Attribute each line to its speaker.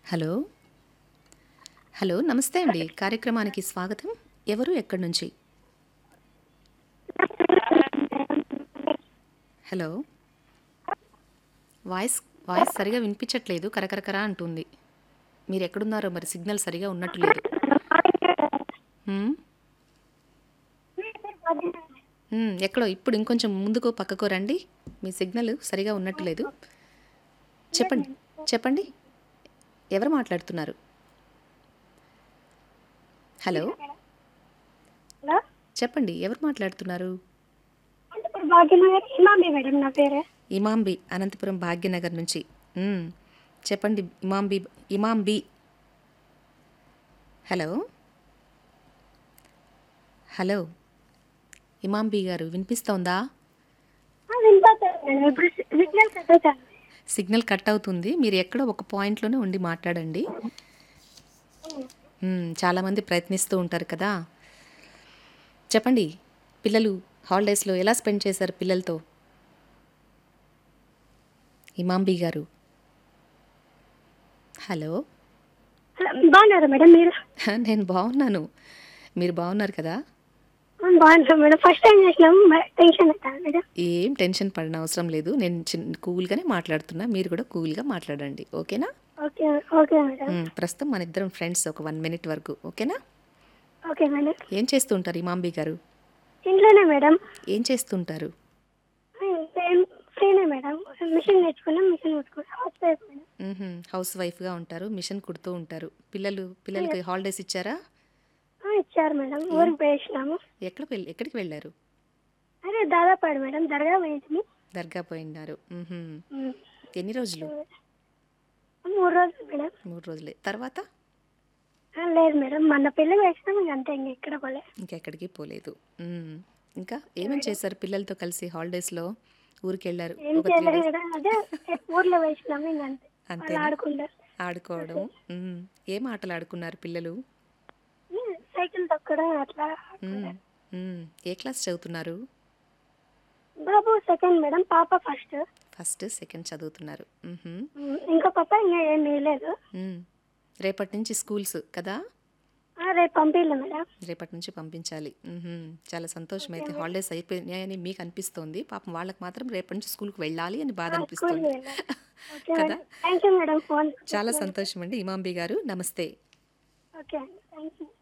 Speaker 1: Hello hello నమస్తే అండి కార్యక్రమానికి స్వాగతం ఎవరు ఎక్కడి నుంచి హలో వాయిస్ వాయిస్ సరిగా వినిపించట్లేదు కరకరకర అంటుంది మీరు ఎక్కడున్నారో మరి సిగ్నల్ సరిగా ఉన్నట్టు లేదు హ్మ్? హ్మ్, ఎక్కడో ఇప్పుడు ఇంకొంచెం ముందుకో పక్కకో రండి మీ సిగ్నల్ సరిగా ఉన్నట్టు లేదు చెప్పండి చెప్పండి ఎవరు మాట్లాడుతున్నారు హలో
Speaker 2: హలో
Speaker 1: చెప్పండి ఎవరు మాట్లాడుతున్నారు
Speaker 2: ఇప్పుడు భాగ్యనగర్ ఇమామి మేడం నా పేరు
Speaker 1: ఇమాంబి అనంతపురం భాగ్యనగర్ నుంచి మ్మ్. చెప్పండి ఇమాంబి ఇమాంబి హలో హలో ఇమాంబి గారు వినిపిస్తోందా
Speaker 2: ఆ, వినపడుతుంది మేడం ఇప్పుడు సిగ్నల్ కట్ అవుతాను
Speaker 1: సిగ్నల్ కట్ అవుతుంది మీరు ఎక్కడో ఒక పాయింట్లోనే ఉండి మాట్లాడండి మ్మ్, చాలామంది ప్రయత్నిస్తూ ఉంటారు కదా చెప్పండి పిల్లలు హాలిడేస్లో ఎలా స్పెండ్ చేశారు పిల్లలతో ఇమాంబి గారు హలో
Speaker 2: హలో, బాగున్నారా మేడం మీరు
Speaker 1: నేను బాగున్నాను మీరు బాగున్నారు కదా
Speaker 2: ఆ, బాగున్నాం మేడం ఫస్ట్ టైం చేసినాం టెన్షన్ అవుతాను మేడం
Speaker 1: ఏం టెన్షన్ పడిన అవసరం లేదు నేను చిన్న కూల్గానే మాట్లాడుతున్నా మీరు కూడా కూల్గా మాట్లాడండి ఓకేనా
Speaker 2: ఓకే ఓకే మేడం
Speaker 1: మ్మ్, ప్రస్తుతం మన ఇద్దరం ఫ్రెండ్స్ ఒక వన్ మినిట్ వరకు ఓకేనా
Speaker 2: ఓకే మేడం
Speaker 1: ఏం చేస్తుంటారు ఇమాంబి గారు
Speaker 2: ఇంట్లోనే మేడం
Speaker 1: ఏం చేస్తుంటారు
Speaker 2: ఆ, ఏం ఫ్రీనే మేడం మిషన్ నేర్చుకున్నాం మిషన్ కుట్టుకున్నాం హౌస్ వైఫ్ మేడం
Speaker 1: మ్మ్హ్మ్. హౌస్ వైఫ్గా ఉంటారు మిషన్ కుడుతూ ఉంటారు పిల్లలు పిల్లలకి హాలిడేస్ ఇచ్చారా
Speaker 2: ఆ, ఇచ్చారు మేడం ఊరికి పోయేసినాము
Speaker 1: ఎక్కడ వెళ్ళి ఎక్కడికి వెళ్ళారు
Speaker 2: అదే దాదాపాడు మేడం దర్గా పోయింది
Speaker 1: దర్గా పోయినారు మ్మ్హ్మ్. ఎన్ని రోజులు
Speaker 2: మూడు రోజులు మేడం
Speaker 1: మూడు రోజులే తర్వాత
Speaker 2: ఆ, లేదు మేడం మొన్న పెళ్ళి వేసినాం ఇంక అంతే ఇంక ఇక్కడ పోలే
Speaker 1: ఇంకెక్కడికి పోలేదు మ్మ్. ఇంకా ఏమేమి చేశారు పిల్లలతో కలిసి హాలిడేస్లో ఊరికి వెళ్ళారు
Speaker 2: ఏం
Speaker 1: ఒక త్రీ
Speaker 2: చేయలేదు
Speaker 1: డేస్
Speaker 2: మేడం అదే ఊర్లో వేసినాము ఇంక అంతే
Speaker 1: అంతేనా?
Speaker 2: వాళ్ళు ఆడుకుంటారు
Speaker 1: ఆడుకోవడం మ్మ్. ఏం ఆటలు ఆడుకున్నారు పిల్లలు
Speaker 2: సైకిల్ తొక్కడం అట్లా
Speaker 1: మ్మ్. మ్మ్. ఏ క్లాస్ చదువుతున్నారు
Speaker 2: బాబు సెకండ్ మేడం పాప ఫస్ట్
Speaker 1: ఫస్ట్ సెకండ్ చదువుతున్నారు మ్మ్హ్మ్.
Speaker 2: ఇంకో పాప ఇంకా ఏం వేయలేదు
Speaker 1: మ్మ్. రేపటి నుంచి స్కూల్స్ కదా
Speaker 2: ఆ, రేపు పంపిలే మేడం
Speaker 1: రేపటి నుంచి పంపించాలి మ్మ్హ్మ్. చాలా సంతోషం అయితే హాలిడేస్ అయిపోయినాయని మీకు అనిపిస్తోంది పాపం వాళ్ళకి మాత్రం రేపటి నుంచి స్కూల్కి వెళ్ళాలి అని బాధ
Speaker 2: స్కూల్
Speaker 1: అనిపిస్తుంది
Speaker 2: ఓకే
Speaker 1: కదా
Speaker 2: madam thank you madam phone
Speaker 1: చాలా సంతోషం అండి ఇమాంబి గారు నమస్తే
Speaker 2: ఓకే అండి థ్యాంక్ యూ